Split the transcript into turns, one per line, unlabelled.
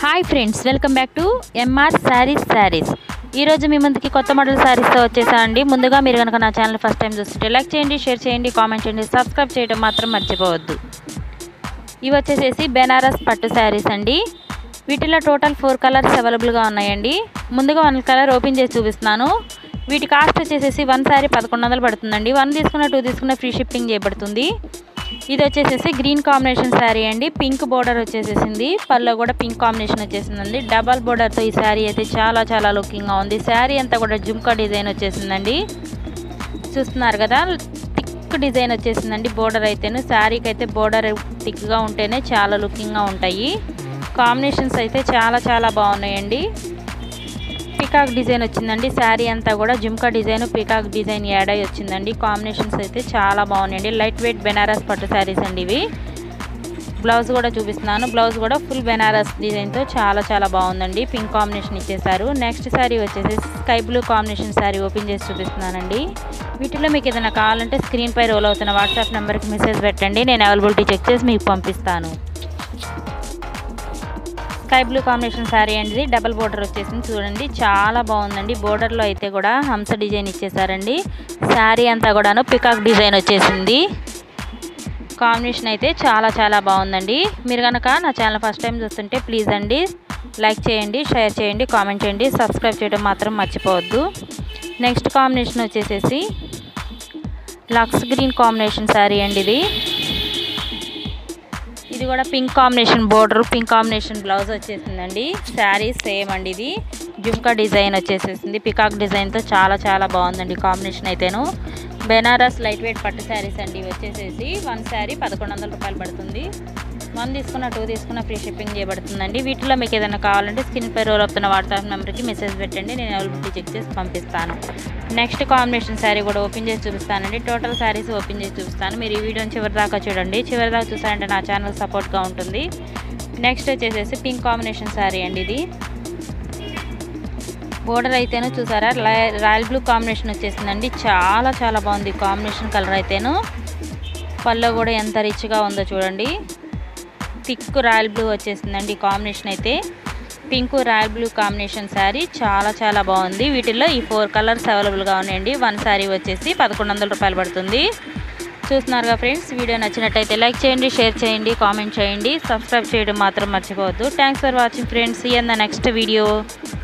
hi friends welcome back to MR sarees sarees ఈరోజు మీ ముందుకి కొత్త మోడల్ శారీస్తో వచ్చేసానండి ముందుగా మీరు కనుక నా ఛానల్ ఫస్ట్ టైం చూస్తుంటే లైక్ చేయండి షేర్ చేయండి కామెంట్ చేయండి సబ్స్క్రైబ్ చేయడం మాత్రం మర్చిపోవద్దు ఇవి వచ్చేసేసి బెనారస్ పట్టు శారీస్ అండి వీటిలో టోటల్ ఫోర్ కలర్స్ అవైలబుల్గా ఉన్నాయండి ముందుగా వన్ కలర్ ఓపెన్ చేసి చూపిస్తున్నాను వీటి కాస్ట్ వచ్చేసేసి వన్ శారీ పదకొండు వందలు పడుతుందండి వన్ తీసుకున్న టూ తీసుకున్న ఫ్రీ షిప్పింగ్ చేయబడుతుంది ఇది వచ్చేసేసి గ్రీన్ కాంబినేషన్ శారీ అండి పింక్ బోర్డర్ వచ్చేసేసింది పల్లో కూడా పింక్ కాంబినేషన్ వచ్చేసిందండి డబల్ బోర్డర్తో ఈ శారీ అయితే చాలా చాలా లుకింగ్గా ఉంది శారీ అంతా కూడా జుమ్కా డిజైన్ వచ్చేసిందండి చూస్తున్నారు కదా థిక్ డిజైన్ వచ్చేసిందండి బోర్డర్ అయితేను శారీకి అయితే బోర్డర్ థిక్గా ఉంటేనే చాలా లుకింగ్గా ఉంటాయి కాంబినేషన్స్ అయితే చాలా చాలా బాగున్నాయండి పికాక్ డిజైన్ వచ్చిందండి శారీ అంతా కూడా jhumka design peacock design add అయి వచ్చిందండి కాంబినేషన్స్ అయితే చాలా బాగున్నాయండి లైట్ వెయిట్ బెనారస్ పట్టు శారీస్ అండి ఇవి బ్లౌజ్ కూడా చూపిస్తున్నాను బ్లౌజ్ కూడా ఫుల్ బెనారస్ డిజైన్తో చాలా చాలా బాగుందండి పింక్ కాంబినేషన్ ఇచ్చేసారు నెక్స్ట్ శారీ వచ్చేసి sky blue combination sari open చేసి చూపిస్తున్నానండి వీటిలో మీకు ఏదైనా కావాలంటే స్క్రీన్ పై రోల్ అవుతున్న వాట్సాప్ నెంబర్కి మెసేజ్ పెట్టండి నేను అవైలబిలిటీ చెక్ చేసి మీకు పంపిస్తాను స్కై బ్లూ కాంబినేషన్ శారీ అండి ఇది డబల్ బోర్డర్ వచ్చేసింది చూడండి చాలా బాగుందండి బోర్డర్లో అయితే కూడా హంస డిజైన్ ఇచ్చేసారండి శారీ అంతా కూడాను పికాక్ డిజైన్ వచ్చేసింది కాంబినేషన్ అయితే చాలా చాలా బాగుందండి మీరు కనుక నా ఛానల్ ఫస్ట్ టైం చూస్తుంటే ప్లీజ్ అండి లైక్ చేయండి షేర్ చేయండి కామెంట్ చేయండి సబ్స్క్రైబ్ చేయడం మాత్రం మర్చిపోవద్దు నెక్స్ట్ కాంబినేషన్ వచ్చేసేసి లక్స్ గ్రీన్ కాంబినేషన్ శారీ అండి ఇది ఇది కూడా pink combination border pink combination blouse వచ్చేసిందండి శారీ సేమ్ అండి ఇది జుమ్కా డిజైన్ వచ్చేసేసింది పికాక్ డిజైన్తో చాలా చాలా బాగుందండి కాంబినేషన్ అయితేను బెనారస్ లైట్ వెయిట్ పట్టు శారీస్ అండి ఇవి వచ్చేసేసి వన్ శారీ పదకొండు వందల రూపాయలు పడుతుంది వన్ తీసుకున్న టూ తీసుకున్న ఫ్రీ షిప్పింగ్ చేయబడుతుందండి వీటిలో మీకు ఏదైనా కావాలంటే స్క్రీన్ పై రోల్ అవుతున్న వాట్సాప్ నెంబర్కి మెసేజ్ పెట్టండి నేను అవైలబిలిటీ చెక్ చేసి పంపిస్తాను నెక్స్ట్ కాంబినేషన్ శారీ కూడా ఓపెన్ చేసి చూపిస్తానండి టోటల్ శారీస్ ఓపెన్ చేసి చూపిస్తాను మీరు ఈ వీడియోని చివరి దాకా చూడండి చివరి దాకా చూసారంటే నా ఛానల్ సపోర్ట్గా ఉంటుంది నెక్స్ట్ వచ్చేసేసి పింక్ కాంబినేషన్ శారీ అండి ఇది బోర్డర్ అయితేను చూసారా రాయల్ బ్లూ కాంబినేషన్ వచ్చేసిందండి చాలా చాలా బాగుంది కాంబినేషన్ కలర్ అయితేను పళ్ళు కూడా ఎంత రిచ్గా ఉందో చూడండి థిక్ రాయల్ బ్లూ వచ్చేసిందండి కాంబినేషన్ అయితే pink royal blue combination sari చాలా చాలా బాగుంది వీటిల్లో ఈ ఫోర్ కలర్స్ అవైలబుల్గా ఉన్నాయండి వన్ శారీ వచ్చేసి పదకొండు వందల రూపాయలు పడుతుంది చూస్తున్నారుగా ఫ్రెండ్స్ వీడియో నచ్చినట్టయితే లైక్ చేయండి షేర్ చేయండి కామెంట్ చేయండి సబ్స్క్రైబ్ చేయడం మాత్రం మర్చిపోవద్దు thanks for watching friends in the next video